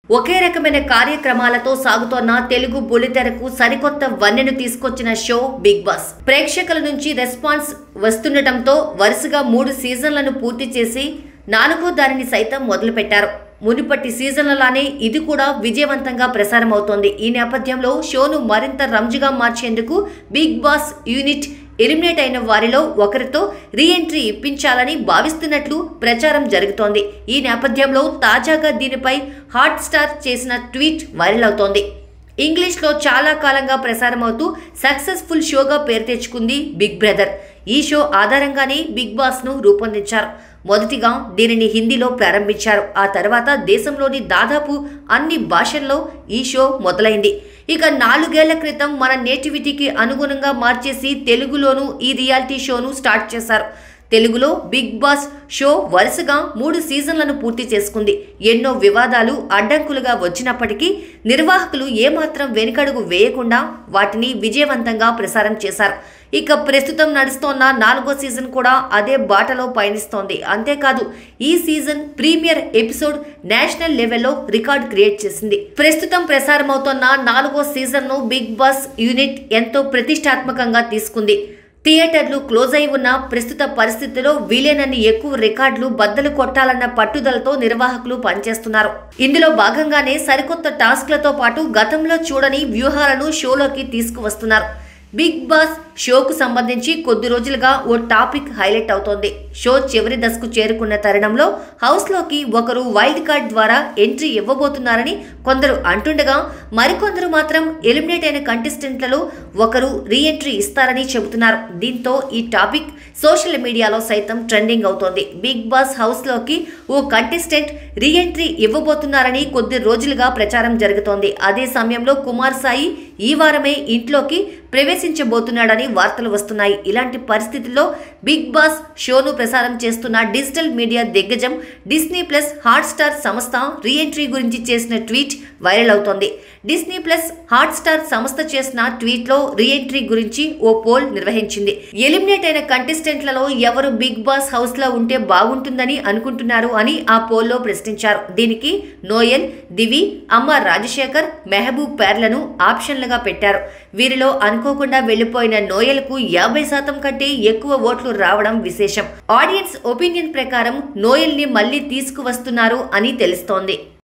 ఒకే రకమైన కార్యక్రమాలతో సాగుతోన్న తెలుగు బుల్లితెరకు సరికొత్త వన్నెను తీసుకొచ్చిన షో బిగ్ బాస్ ప్రేక్షకుల నుంచి రెస్పాన్స్ వస్తుండటంతో వరుసగా మూడు సీజన్లను పూర్తి చేసి నాలుగో దానిని సైతం మొదలుపెట్టారు మునుపటి సీజన్లలానే ఇది కూడా విజయవంతంగా ప్రసారం అవుతోంది ఈ నేపథ్యంలో షోను మరింత రంజుగా మార్చేందుకు బిగ్ బాస్ యూనిట్ ఎలిమినేట్ అయిన వారిలో ఒకరితో రీఎంట్రీ ఇప్పించాలని భావిస్తున్నట్లు ప్రచారం జరుగుతోంది ఈ నేపథ్యంలో తాజాగా దీనిపై హాట్ స్టార్ చేసిన ట్వీట్ వైరల్ అవుతోంది ఇంగ్లీష్లో చాలా కాలంగా ప్రసారమవుతూ సక్సెస్ఫుల్ షోగా పేరు తెచ్చుకుంది బిగ్ బ్రదర్ ఈ షో ఆధారంగానే బిగ్ బాస్ను రూపొందించారు మొదటిగా దీనిని హిందీలో ప్రారంభించారు ఆ తర్వాత దేశంలోని దాదాపు అన్ని భాషల్లో ఈ షో మొదలైంది ఇక నాలుగేళ్ల క్రితం మన నేటివిటీకి అనుగుణంగా మార్చేసి తెలుగులోనూ ఈ రియాలిటీ షోను స్టార్ట్ చేశారు తెలుగులో బిగ్ బాస్ షో వరుసగా మూడు సీజన్లను పూర్తి చేసుకుంది ఎన్నో వివాదాలు అడ్డంకులుగా వచ్చినప్పటికీ నిర్వాహకులు ఏమాత్రం వెనుకడుగు వేయకుండా వాటిని విజయవంతంగా ప్రసారం చేశారు ఇక ప్రస్తుతం నడుస్తోన్న నాలుగో సీజన్ కూడా అదే బాటలో పయనిస్తోంది అంతేకాదు ఈ సీజన్ ప్రీమియర్ ఎపిసోడ్ నేషనల్ లెవెల్లో రికార్డ్ క్రియేట్ చేసింది ప్రస్తుతం ప్రసారమవుతోన్న నాలుగో సీజన్ను బిగ్ బాస్ యూనిట్ ఎంతో ప్రతిష్టాత్మకంగా తీసుకుంది థియేటర్లు క్లోజ్ అయి ఉన్న ప్రస్తుత పరిస్థితిలో వీలైనన్ని ఎక్కువ రికార్డులు బద్దలు కొట్టాలన్న పట్టుదలతో నిర్వాహకులు పనిచేస్తున్నారు ఇందులో భాగంగానే సరికొత్త టాస్క్లతో పాటు గతంలో చూడని వ్యూహాలను షోలోకి తీసుకువస్తున్నారు బిగ్ బాస్ షోకు సంబంధించి కొద్ది రోజులుగా ఓ టాపిక్ హైలైట్ అవుతోంది షో చివరి దశకు చేరుకున్న తరుణంలో హౌస్లోకి ఒకరు వైల్డ్ కార్డ్ ద్వారా ఎంట్రీ ఇవ్వబోతున్నారని కొందరు అంటుండగా మరికొందరు మాత్రం ఎలిమినేట్ అయిన కంటెస్టెంట్లలో ఒకరు రీఎంట్రీ ఇస్తారని చెబుతున్నారు దీంతో ఈ టాపిక్ సోషల్ మీడియాలో సైతం ట్రెండింగ్ అవుతోంది బిగ్ బాస్ హౌస్లోకి ఓ కంటెస్టెంట్ రీఎంట్రీ ఇవ్వబోతున్నారని కొద్ది రోజులుగా ప్రచారం జరుగుతోంది అదే సమయంలో కుమార్ సాయి ఈ వారమే ఇంట్లోకి ప్రవేశించబోతున్నాడని వార్తలు వస్తున్నాయి ఇలాంటి పరిస్థితుల్లో బిగ్ బాస్ షోను ప్రసారం చేస్తున్న డిజిటల్ మీడియా దిగ్గజం డిస్నీ ప్లస్ హాట్స్టార్ సంస్థ రీఎంట్రీ గురించి చేసిన ట్వీట్ వైరల్ అవుతోంది డిస్నీ ప్లస్ హాట్స్టార్ సంస్థ చేసిన ట్వీట్లో రీఎంట్రీ గురించి ఓ పోల్ నిర్వహించింది ఎలిమినేట్ అయిన కంటెస్టెంట్లలో ఎవరు బిగ్ బాస్ హౌస్లో ఉంటే బాగుంటుందని అనుకుంటున్నారు అని ఆ పోల్లో ప్రశ్నించారు దీనికి నోయల్ దివి అమ్మ రాజశేఖర్ మెహబూబ్ పేర్లను ఆప్షన్లుగా పెట్టారు వీరిలో అనుకోకుండా వెళ్లిపోయిన నోయల్కు యాభై శాతం కంటే ఎక్కువ ఓట్లు రావడం విశేషం ఆడియన్స్ ఒపీనియన్ ప్రకారం నోయల్ని మళ్లీ తీసుకువస్తున్నారు అని తెలుస్తోంది